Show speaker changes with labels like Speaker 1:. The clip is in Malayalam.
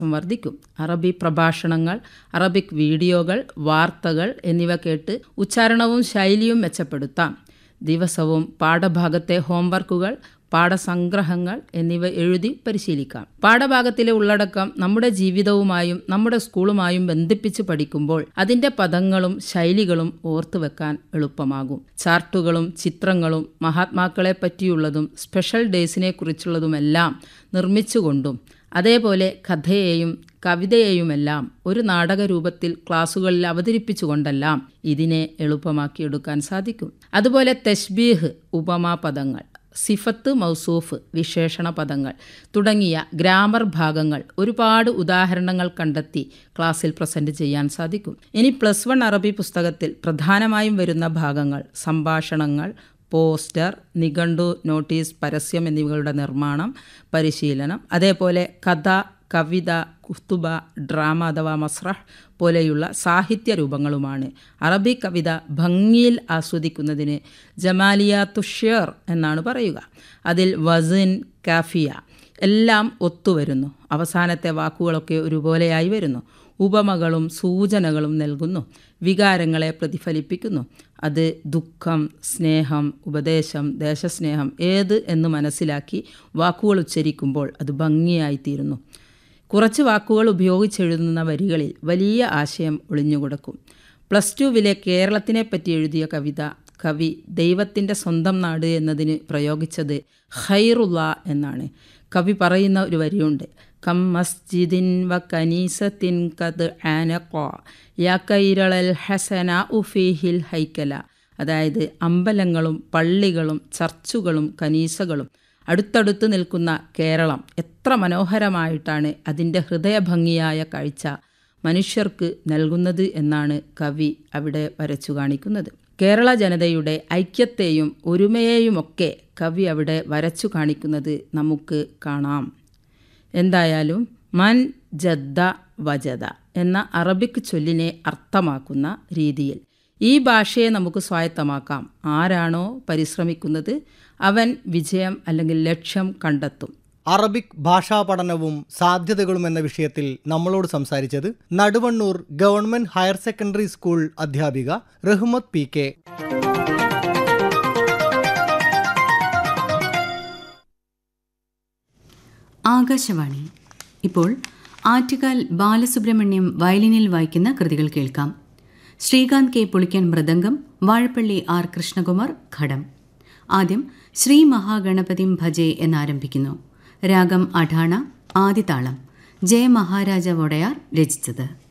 Speaker 1: വർദ്ധിക്കും അറബി പ്രഭാഷണങ്ങൾ അറബിക് വീഡിയോകൾ വാർത്തകൾ എന്നിവ കേട്ട് ഉച്ചാരണവും ശൈലിയും മെച്ചപ്പെടുത്താം ദിവസവും പാഠഭാഗത്തെ ഹോംവർക്കുകൾ പാഠസംഗ്രഹങ്ങൾ എന്നിവ എഴുതി പരിശീലിക്കാം പാഠഭാഗത്തിലെ ഉള്ളടക്കം നമ്മുടെ ജീവിതവുമായും നമ്മുടെ സ്കൂളുമായും ബന്ധിപ്പിച്ച് പഠിക്കുമ്പോൾ അതിൻ്റെ പദങ്ങളും ശൈലികളും ഓർത്തുവെക്കാൻ എളുപ്പമാകും ചാർട്ടുകളും ചിത്രങ്ങളും മഹാത്മാക്കളെ പറ്റിയുള്ളതും സ്പെഷ്യൽ ഡേയ്സിനെ കുറിച്ചുള്ളതുമെല്ലാം നിർമ്മിച്ചുകൊണ്ടും അതേപോലെ കഥയെയും കവിതയെയുമെല്ലാം ഒരു നാടകരൂപത്തിൽ ക്ലാസുകളിൽ അവതരിപ്പിച്ചുകൊണ്ടെല്ലാം ഇതിനെ എളുപ്പമാക്കിയെടുക്കാൻ സാധിക്കും അതുപോലെ തെഷ്ബീഹ് ഉപമാപദങ്ങൾ സിഫത്ത് മൗസൂഫ് വിശേഷണ പദങ്ങൾ തുടങ്ങിയ ഗ്രാമർ ഭാഗങ്ങൾ ഒരുപാട് ഉദാഹരണങ്ങൾ കണ്ടെത്തി ക്ലാസ്സിൽ പ്രസൻറ്റ് ചെയ്യാൻ സാധിക്കും ഇനി പ്ലസ് വൺ അറബി പുസ്തകത്തിൽ പ്രധാനമായും വരുന്ന ഭാഗങ്ങൾ സംഭാഷണങ്ങൾ പോസ്റ്റർ നിഘണ്ടു നോട്ടീസ് പരസ്യം എന്നിവകളുടെ നിർമ്മാണം പരിശീലനം അതേപോലെ കഥ കവിത കുസ്തുബ ഡ്രാമ അഥവാ മസ്രഹ് പോലെയുള്ള സാഹിത്യ രൂപങ്ങളുമാണ് അറബി കവിത ഭംഗിയിൽ ആസ്വദിക്കുന്നതിന് ജമാലിയാത്തുഷ്യർ എന്നാണ് പറയുക അതിൽ വസിൻ കാഫിയ എല്ലാം ഒത്തുവരുന്നു അവസാനത്തെ വാക്കുകളൊക്കെ ഒരുപോലെയായി വരുന്നു ഉപമകളും സൂചനകളും നൽകുന്നു വികാരങ്ങളെ പ്രതിഫലിപ്പിക്കുന്നു അത് ദുഃഖം സ്നേഹം ഉപദേശം ദേശസ്നേഹം ഏത് എന്ന് മനസ്സിലാക്കി വാക്കുകൾ ഉച്ചരിക്കുമ്പോൾ അത് ഭംഗിയായിത്തീരുന്നു കുറച്ച് വാക്കുകൾ ഉപയോഗിച്ചെഴുതുന്ന വരികളിൽ വലിയ ആശയം ഒളിഞ്ഞുകൊടുക്കും പ്ലസ് ടുവിലെ കേരളത്തിനെ പറ്റി എഴുതിയ കവിത കവി ദൈവത്തിൻ്റെ സ്വന്തം നാട് എന്നതിന് പ്രയോഗിച്ചത് ഖൈറുള്ള എന്നാണ് കവി പറയുന്ന ഒരു വരിയുണ്ട് കം മസ്ജിദിൻ വ കനീസത്തിൻ കത് ആനക്കോ യാ കൈരളൽ ഹസന ഉഫീഹിൽ ഹൈക്കല അതായത് അമ്പലങ്ങളും പള്ളികളും ചർച്ചുകളും കനീസകളും അടുത്തടുത്ത് നിൽക്കുന്ന കേരളം എത്ര മനോഹരമായിട്ടാണ് അതിൻ്റെ ഹൃദയഭംഗിയായ കാഴ്ച മനുഷ്യർക്ക് നൽകുന്നത് എന്നാണ് കവി അവിടെ വരച്ചു കാണിക്കുന്നത് കേരള ജനതയുടെ ഐക്യത്തെയും ഒരുമയെയുമൊക്കെ കവി അവിടെ വരച്ചു കാണിക്കുന്നത് നമുക്ക് കാണാം എന്തായാലും മൻ ജദ്ദ വജദ എന്ന അറബിക് ചൊല്ലിനെ അർത്ഥമാക്കുന്ന രീതിയിൽ ഈ ഭാഷയെ നമുക്ക് സ്വായത്തമാക്കാം ആരാണോ പരിശ്രമിക്കുന്നത് അവൻ വിജയം അല്ലെങ്കിൽ ലക്ഷ്യം കണ്ടെത്തും
Speaker 2: അറബിക് ഭാഷാ പഠനവും സാധ്യതകളും എന്ന വിഷയത്തിൽ നമ്മളോട് സംസാരിച്ചത് Naduvannur government higher secondary school അധ്യാപിക റഹ്മത്ത് പി കെ
Speaker 3: ആകാശവാണി ഇപ്പോൾ ആറ്റുകാൽ ബാലസുബ്രഹ്മണ്യം വയലിനിൽ വായിക്കുന്ന കൃതികൾ കേൾക്കാം ശ്രീകാന്ത് കെ പുളിക്കൻ മൃദംഗം വാഴപ്പള്ളി ആർ കൃഷ്ണകുമാർ ഘടം ആദ്യം ശ്രീ മഹാഗണപതിം ഭജെ എന്നാരംഭിക്കുന്നു രാഗം അഠാണ ആദിതാളം ജയ മഹാരാജ വൊടയാർ രചിച്ചത്